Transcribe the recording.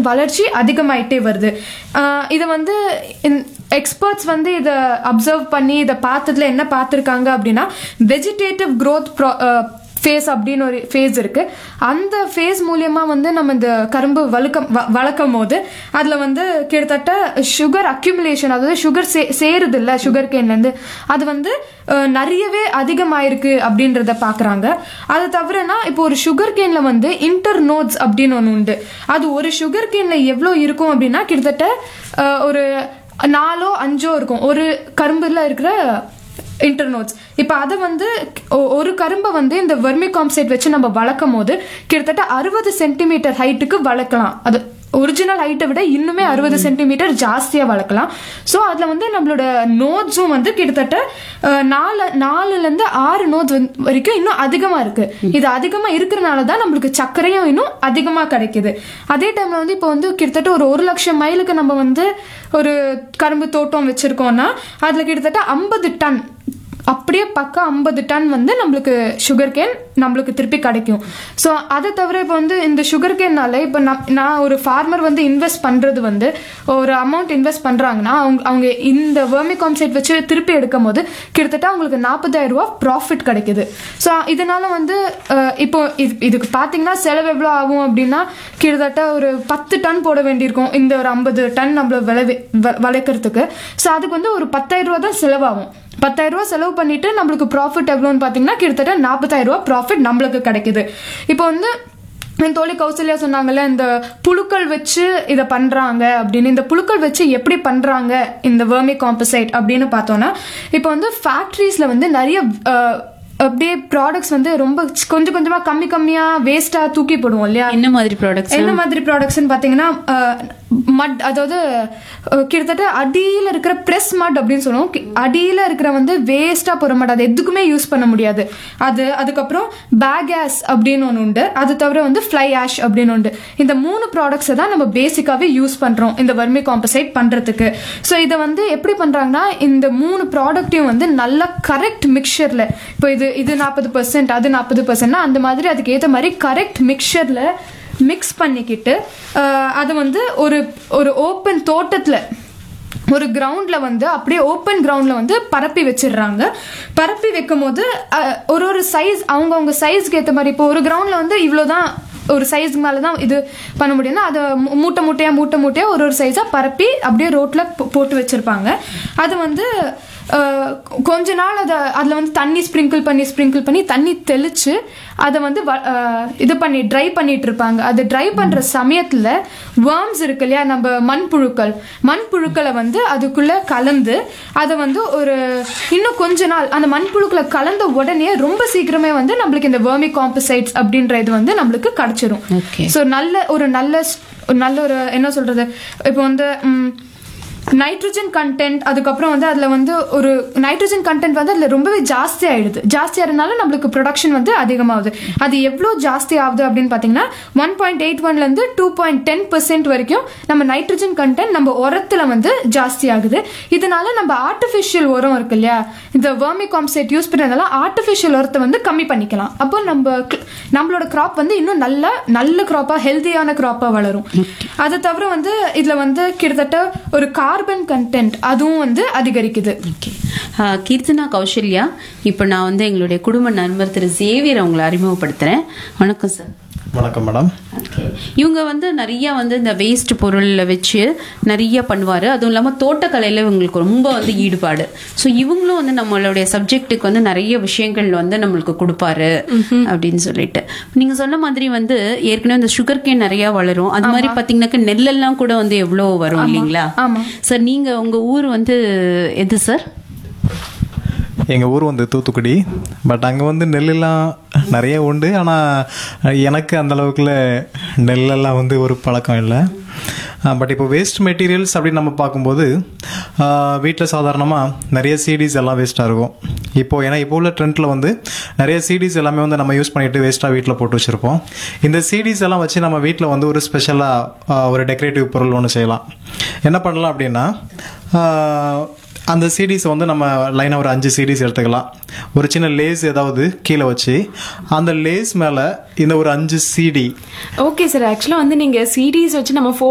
வளர்ச்சி அதிகமாயிட்டே வருது ஆஹ் இது வந்து எக்ஸ்பர்ட்ஸ் வந்து இதை அப்சர்வ் பண்ணி இதை பார்த்ததுல என்ன பார்த்துருக்காங்க அப்படின்னா வெஜிடேட்டிவ் growth ப்ரா ஃபேஸ் அப்படின்னு ஒரு ஃபேஸ் இருக்கு அந்த ஃபேஸ் மூலியமா வந்து நம்ம இந்த கரும்பு வழுக்கம் வ- வளர்க்கும் போது அதுல வந்து கிட்டத்தட்ட சுகர் அக்யூமுலேஷன் அதாவது சுகர் சே சேருது இல்ல சுகர் கேன்லேருந்து அது வந்து அஹ், நிறையவே அதிகமாயிருக்கு அப்படின்றத பாக்குறாங்க அது தவிரனா இப்போ ஒரு சுகர் கேன்ல வந்து இன்டர் நோட்ஸ் அப்படின்னு ஒன்று உண்டு அது ஒரு சுகர் கேன்ல எவ்வளோ இருக்கும் அப்படின்னா கிட்டத்தட்ட அஹ், ஒரு நாலோ அஞ்சோ இருக்கும் ஒரு கரும்புல இருக்கிற இன்டர்னோட்ஸ் இப்போ அதை வந்து ஒ- ஒரு கரும்பை வந்து இந்த வெர்மி காம்சைட் வச்சு நம்ம வளர்க்கும் போது கிட்டத்தட்ட அறுபது சென்டிமீட்டர் ஹைட்டுக்கு வளர்க்கலாம் அது ஒரிஜினல் ஹைட்டை விட இன்னுமே அறுபது சென்டிமீட்டர் ஜாஸ்தியாக வளர்க்கலாம் ஸோ அதில் வந்து நம்மளோட நோட்ஸும் வந்து கிட்டத்தட்ட அஹ், நாலு நாலுலேருந்து ஆறு நோட்ஸ் வரைக்கும் இன்னும் அதிகமாக இருக்கு இது அதிகமாக இருக்கிறனால தான் நம்மளுக்கு சர்க்கரையும் இன்னும் அதிகமாக கிடைக்குது அதே டைம்ல வந்து இப்போ வந்து கிட்டத்தட்ட ஒரு ஒரு லட்சம் மைலுக்கு நம்ம வந்து ஒரு கரும்பு தோட்டம் வச்சிருக்கோம்னா அதில் கிட்டத்தட்ட ஐம்பது டன் அப்படியே பக்கம் ஐம்பது டன் வந்து நம்மளுக்கு சுகர் கேன் நம்மளுக்கு திருப்பி கிடைக்கும் ஸோ அதை தவிர இப்போ வந்து இந்த சுகர் கேன்னால இப்போ நான் ஒரு ஃபார்மர் வந்து இன்வெஸ்ட் பண்ணுறது வந்து ஒரு அமௌண்ட் இன்வெஸ்ட் பண்ணுறாங்கன்னா அவங்க அவங்க இந்த வேர்மி காம்சைட் வச்சு திருப்பி எடுக்கும் போது கிட்டத்தட்ட அவங்களுக்கு நாற்பதாயிரம் ரூபா ப்ராஃபிட் கிடைக்குது ஸோ இதனால வந்து அஹ், இப்போ இது இதுக்கு பார்த்தீங்கன்னா செலவு எவ்வளோ ஆகும் அப்படின்னா கிட்டத்தட்ட ஒரு பத்து டன் போட வேண்டியிருக்கும் இந்த ஒரு ஐம்பது டன் நம்மள விளைவி வ- வளர்க்கறதுக்கு ஸோ அதுக்கு வந்து ஒரு பத்தாயிரம் ரூபா தான் செலவாகும் பத்தாயிரம் ரூபா செலவு பண்ணிட்டு நம்மளுக்கு ப்ராஃபிட் எவ்வளோன்னு பார்த்தீங்கன்னா கிட்டத்தட்ட நாற்பதாயிரம் ரூபா ப்ராஃபிட் நம்மளுக்கு கிடைக்குது இப்போ வந்து என் தோழி கௌசல்யா சொன்னாங்கல்ல இந்த புழுக்கள் வச்சு இதை பண்றாங்க அப்படின்னு இந்த புழுக்கள் வச்சு எப்படி பண்றாங்க இந்த வேர்மி காம்பசைட் அப்படின்னு பார்த்தோம்னா இப்போ வந்து ஃபேக்ட்ரிஸ்ல வந்து நிறைய அஹ், அப்படியே ப்ராடக்ட்ஸ் வந்து ரொம்ப கொஞ்சம் கொஞ்சமா கம்மி கம்மியா வேஸ்டா தூக்கி போடுவோம் இல்லையா என்ன மாதிரி ப்ராடக்ட்ஸ் என்ன மாதிரி ப்ராடக்ட்ஸ்னு பார்த்தீங்கன்னா மட் அதாவது அஹ், கிட்டத்தட்ட அடியில் இருக்கிற ப்ரெஸ் மட் அப்படின்னு சொல்லுவோம் கி- அடியில் இருக்கிற வந்து வேஸ்ட்டாக போகிற மட் அது எதுக்குமே யூஸ் பண்ண முடியாது அது அதுக்கப்புறம் பேக் ஆஸ் அப்படின்னு ஒன்று உண்டு அது தவிர வந்து ஃப்ளை ஆஷ் அப்படின்னு உண்டு இந்த மூணு ப்ராடக்ட்ஸை தான் நம்ம பேசிக்காகவே யூஸ் பண்ணுறோம் இந்த வர்மி காம்பசைட் பண்ணுறதுக்கு ஸோ இதை வந்து எப்படி பண்ணுறாங்கன்னா இந்த மூணு ப்ராடக்ட்டையும் வந்து நல்லா கரெக்ட் மிக்சரில் இப்போ இது இது நாற்பது பர்சன்ட் அது நாற்பது பர்சன்ட்னா அந்த மாதிரி அதுக்கு ஏற்ற மாதிரி கரெக்ட் மிக்சரில் மிக்ஸ் பண்ணிக்கிட்டு அஹ், அதை வந்து ஒரு ஒரு ஓப்பன் தோட்டத்தில் ஒரு கிரவுண்ட்ல வந்து அப்படியே ஓப்பன் கிரவுண்ட்ல வந்து பரப்பி வச்சிடுறாங்க பரப்பி வைக்கும் போது அஹ், ஒரு ஒரு சைஸ் அவங்கவுங்க சைஸ்க்கு ஏற்ற மாதிரி இப்போ ஒரு கிரவுண்ட்ல வந்து இவ்வளோதான் ஒரு சைஸ்க்கு மேலே தான் இது பண்ண முடியும்னா அதை மூ- மூட்டை மூட்டையாக மூட்டை மூட்டையாக ஒரு ஒரு சைஸாக பரப்பி அப்படியே ரோட்டில் போட்டு வச்சுருப்பாங்க அது வந்து அஹ், கொஞ்ச நாள் அதை அதில் வந்து தண்ணி ஸ்ப்ரிங்கிள் பண்ணி ஸ்ப்ரிங்கிள் பண்ணி தண்ணி தெளித்து அதை வந்து வ- அஹ், இது பண்ணி ட்ரை பண்ணிட்டு இருப்பாங்க அது ட்ரை பண்ணுற சமயத்தில் worms இருக்கு இல்லையா நம்ம மண்புழுக்கள் மண்புழுக்களை வந்து அதுக்குள்ளே கலந்து அதை வந்து ஒரு இன்னும் கொஞ்ச நாள் அந்த மண்புழுக்களை கலந்த உடனே ரொம்ப சீக்கிரமே வந்து நம்மளுக்கு இந்த வேர்மி காம்பசைட்ஸ் அப்படின்ற இது வந்து நம்மளுக்கு கிடைச்சிரும் Okay. ஸோ நல்ல ஒரு நல்ல ஸ்- ஒரு நல்ல ஒரு என்ன சொல்றது இப்போ வந்து ம், நைட்ரஜன் கண்டென்ட் அதுக்கப்புறம் வந்து அதில் வந்து ஒரு நைட்ரஜன் கண்டென்ட் வந்து அதில் ரொம்பவே ஜாஸ்தி ஆயிடுது ஜாஸ்தி ஆகிறதுனால நம்மளுக்கு ப்ரொடக்ஷன் வந்து அதிகமாகுது அது எவ்வளோ ஜாஸ்தி ஆகுது அப்படின்னு பார்த்தீங்கன்னா ஒன் பாயிண்ட் எயிட் ஒன்லேருந்து டூ பாயிண்ட் டென் பர்சன்ட் வரைக்கும் நம்ம நைட்ரஜன் கண்டென்ட் நம்ம உரத்தில் வந்து ஜாஸ்தி ஆகுது இதனால நம்ம ஆர்டிஃபிஷியல் உரம் இருக்கு இல்லையா இந்த வேர்மி காம்சைட் யூஸ் பண்ணுறதுனால ஆர்டிஃபிஷியல் உரத்தை வந்து கம்மி பண்ணிக்கலாம் அப்போ நம்ம cl- நம்மளோட கிராப் வந்து இன்னும் நல்ல நல்ல கிராப்பாக ஹெல்த்தியான கிராப்பாக வளரும் அதை தவிர வந்து இதில் வந்து கிட்டத்தட்ட ஒரு கார்பன் கண்டென்ட் அதுவும் வந்து அதிகரிக்குது ஓகே கீர்த்தனா கௌசல்யா இப்போ நான் வந்து எங்களுடைய குடும்ப நண்பர் திரு சேவியர் அவங்களை அறிமுகப்படுத்துறேன் வணக்கம் சார் வணக்கம் மேடம் ஓகே இவங்க வந்து நிறைய வந்து இந்த வேஸ்ட் பொருளில் வச்சு நிறைய பண்ணுவார் அதுவும் இல்லாமல் தோட்டக்கலையில் இவங்களுக்கு ரொம்ப வந்து ஈடுபாடு ஸோ இவங்களும் வந்து நம்மளுடைய சப்ஜெக்ட்டுக்கு வந்து நிறைய விஷயங்கள் வந்து நம்மளுக்கு கொடுப்பாரு அப்படின்னு சொல்லிட்டு நீங்கள் சொன்ன மாதிரி வந்து ஏற்கனவே இந்த சுகர் கேன் நிறைய வளரும் அது மாதிரி பார்த்தீங்கன்னாக்க நெல்லெல்லாம் கூட வந்து எவ்வளோ வரும் இல்லைங்களா ஆமா. சார் நீங்கள் உங்கள் ஊர் வந்து எது சார் எங்கள் ஊர் வந்து தூத்துக்குடி பட் அங்கே வந்து நெல்லெல்லாம் நிறைய உண்டு ஆனால் எனக்கு அந்த அளவுக்குல நெல்லெல்லாம் வந்து ஒரு பழக்கம் இல்லை பட் இப்போ வேஸ்ட் மெட்டீரியல்ஸ் அப்படின்னு நம்ம பார்க்கும்போது வீட்டில் சாதாரணமாக நிறைய சிடிஸ் எல்லாம் வேஸ்ட்டாக இருக்கும் இப்போது ஏன்னா இப்போ உள்ள ட்ரெண்டில் வந்து நிறைய சிடிஸ் எல்லாமே வந்து நம்ம யூஸ் பண்ணிட்டு வேஸ்ட்டாக வீட்டில் போட்டு வச்சுருப்போம் இந்த சிடிஸ் எல்லாம் வச்சு நம்ம வீட்டில் வந்து ஒரு ஸ்பெஷலாக ஒரு டெக்கரேட்டிவ் பொருள் ஒன்று செய்யலாம் என்ன பண்ணலாம் அப்படின்னா ஆஹ், அந்த சிடிஸை வந்து நம்ம லைனாக ஒரு அஞ்சு சிடிஸ் எடுத்துக்கலாம் ஒரு சின்ன லேஸ் ஏதாவது கீழே வச்சு அந்த லேஸ் மேலே இந்த ஒரு அஞ்சு சிடி ஓகே சார் ஆக்சுவலாக வந்து நீங்கள் சீரீஸ் வச்சு நம்ம